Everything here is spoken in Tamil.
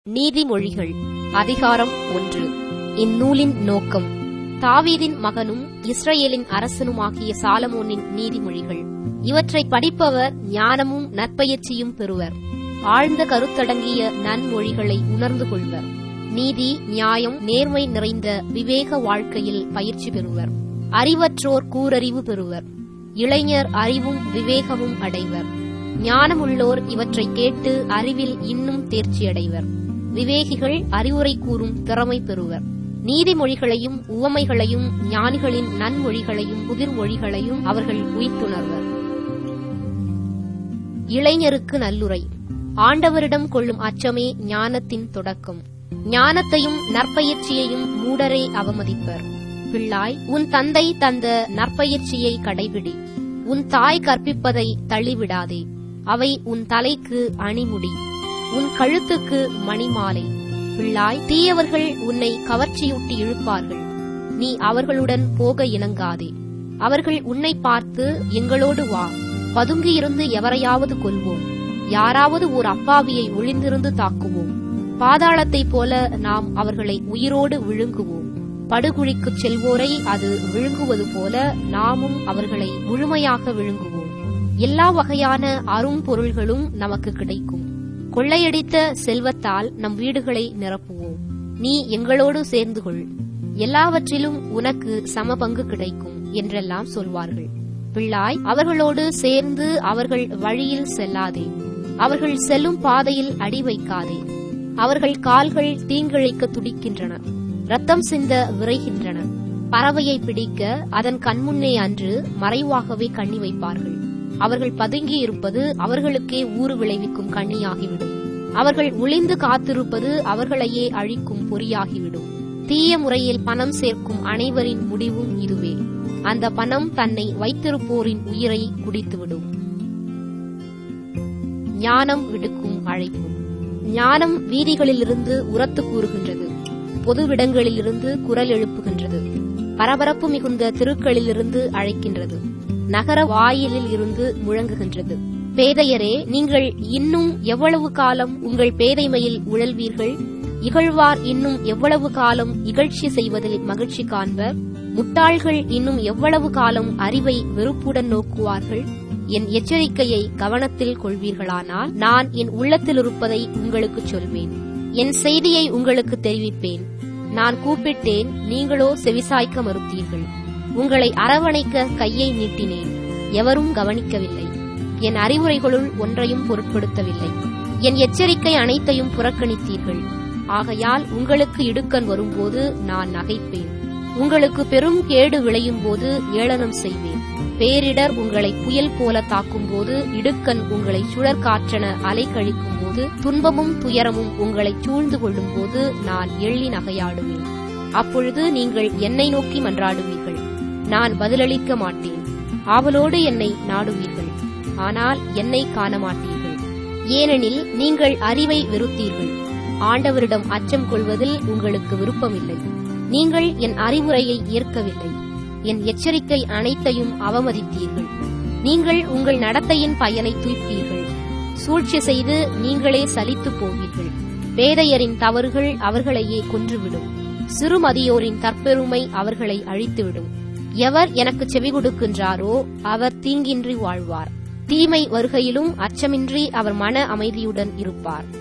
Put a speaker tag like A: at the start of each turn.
A: நீதிமொழிகள் அதிகாரம் ஒன்று இந்நூலின் நோக்கம் தாவீதின் மகனும் இஸ்ரவேலின் அரசனுமாகிய சாலமோனின் நீதிமொழிகள் இவற்றை படிப்பவர் ஞானமும் நற்பயிற்சியும் பெறுவர் ஆழ்ந்த கருத்தடங்கிய நன்மொழிகளை உணர்ந்து கொள்வர் நீதி நியாயம் நேர்மை நிறைந்த விவேக வாழ்க்கையில் பயிற்சி பெறுவர் அறிவற்றோர் கூரறிவு பெறுவர் இளைஞர் அறிவும் விவேகமும் அடைவர் ஞானமுள்ளோர் இவற்றை கேட்டு அறிவில் இன்னும் தேர்ச்சியடைவர் விவேகிகள் அறிவுரை கூறும் திறமை பெறுவர் நீதிமொழிகளையும் உவமைகளையும் ஞானிகளின் நன்மொழிகளையும் புதிர்மொழிகளையும் அவர்கள் உய்த்துணர்வர் இளைஞருக்கு நல்லுரை ஆண்டவரிடம் கொள்ளும் அச்சமே ஞானத்தின் தொடக்கம் ஞானத்தையும் நற்பயிற்சியையும் மூடரே அவமதிப்பர் பிள்ளாய் உன் தந்தை தந்த நற்பயிற்சியை கடைபிடி உன் தாய் கற்பிப்பதை தள்ளிவிடாதே அவை உன் தலைக்கு அணிமுடி உன் கழுத்துக்கு மணிமாலை பிள்ளாய் தீயவர்கள் உன்னை கவர்ச்சியூட்டி இழுப்பார்கள் நீ அவர்களுடன் போக இணங்காதே அவர்கள் உன்னை பார்த்து எங்களோடு வா பதுங்கியிருந்து எவரையாவது கொல்வோம் யாராவது ஓர் அப்பாவியை ஒளிந்திருந்து தாக்குவோம் பாதாளத்தைப் போல நாம் அவர்களை உயிரோடு விழுங்குவோம் படுகுழிக்குச் செல்வோரை அது விழுங்குவது போல நாமும் அவர்களை முழுமையாக விழுங்குவோம் எல்லா வகையான அரும் பொருள்களும் நமக்கு கிடைக்கும் கொள்ளையடித்த செல்வத்தால் நம் வீடுகளை நிரப்புவோம் நீ எங்களோடு சேர்ந்து கொள் எல்லாவற்றிலும் உனக்கு சம பங்கு கிடைக்கும் என்றெல்லாம் சொல்வார்கள் பிள்ளாய் அவர்களோடு சேர்ந்து அவர்கள் வழியில் செல்லாதே அவர்கள் செல்லும் பாதையில் அடி வைக்காதே அவர்கள் கால்கள் தீங்கிழைக்க துடிக்கின்றன ரத்தம் சிந்த விரைகின்றன பறவையை பிடிக்க அதன் கண்முன்னே அன்று மறைவாகவே கண்ணி வைப்பார்கள் அவர்கள் பதுங்கி இருப்பது அவர்களுக்கே ஊறு விளைவிக்கும் கண்ணியாகிவிடும் அவர்கள் ஒளிந்து காத்திருப்பது அவர்களையே அழிக்கும் பொறியாகிவிடும் தீய முறையில் பணம் சேர்க்கும் அனைவரின் முடிவும் இதுவே அந்த பணம் தன்னை வைத்திருப்போரின் உயிரை குடித்துவிடும் ஞானம் விடுக்கும் அழைப்பு ஞானம் வீதிகளிலிருந்து உரத்து கூறுகின்றது பொதுவிடங்களிலிருந்து குரல் எழுப்புகின்றது பரபரப்பு மிகுந்த தெருக்களிலிருந்து அழைக்கின்றது நகர வாயிலில் இருந்து முழங்குகின்றது பேதையரே நீங்கள் இன்னும் எவ்வளவு காலம் உங்கள் பேதைமையில் உழல்வீர்கள் இகழ்வார் இன்னும் எவ்வளவு காலம் இகழ்ச்சி செய்வதில் மகிழ்ச்சி காண்பர் முட்டாள்கள் இன்னும் எவ்வளவு காலம் அறிவை வெறுப்புடன் நோக்குவார்கள் என் எச்சரிக்கையை கவனத்தில் கொள்வீர்களானால் நான் என் உள்ளத்தில் இருப்பதை உங்களுக்கு சொல்வேன் என் செய்தியை உங்களுக்கு தெரிவிப்பேன் நான் கூப்பிட்டேன் நீங்களோ செவிசாய்க்க மறுத்தீர்கள் உங்களை அரவணைக்க கையை நீட்டினேன் எவரும் கவனிக்கவில்லை என் அறிவுரைகளுள் ஒன்றையும் பொருட்படுத்தவில்லை என் எச்சரிக்கை அனைத்தையும் புறக்கணித்தீர்கள் ஆகையால் உங்களுக்கு இடுக்கண் வரும்போது நான் நகைப்பேன் உங்களுக்கு பெரும் கேடு விளையும் போது ஏளனம் செய்வேன் பேரிடர் உங்களை புயல் போல தாக்கும் போது இடுக்கண் உங்களை சுழற்காற்றென அலைக்கழிக்கும் போது துன்பமும் துயரமும் உங்களை சூழ்ந்து கொள்ளும் போது நான் எள்ளி நகையாடுவேன் அப்பொழுது நீங்கள் என்னை நோக்கி மன்றாடுவீர்கள் நான் பதிலளிக்க மாட்டேன் ஆவலோடு என்னை நாடுவீர்கள் ஆனால் என்னை காண மாட்டீர்கள் ஏனெனில் நீங்கள் அறிவை வெறுத்தீர்கள் ஆண்டவரிடம் அச்சம் கொள்வதில் உங்களுக்கு விருப்பமில்லை நீங்கள் என் அறிவுரையை ஏற்கவில்லை என் எச்சரிக்கை அனைத்தையும் அவமதித்தீர்கள் நீங்கள் உங்கள் நடத்தையின் பயனை துய்ப்பீர்கள் சூழ்ச்சி செய்து நீங்களே சலித்துப் போவீர்கள் பேதையரின் தவறுகள் அவர்களையே கொன்றுவிடும் சிறுமதியோரின் தற்பெருமை அவர்களை அழித்துவிடும் எவர் எனக்கு செவி கொடுக்கின்றாரோ அவர் தீங்கின்றி வாழ்வார் தீமை வருகையிலும் அச்சமின்றி அவர் மன அமைதியுடன் இருப்பார்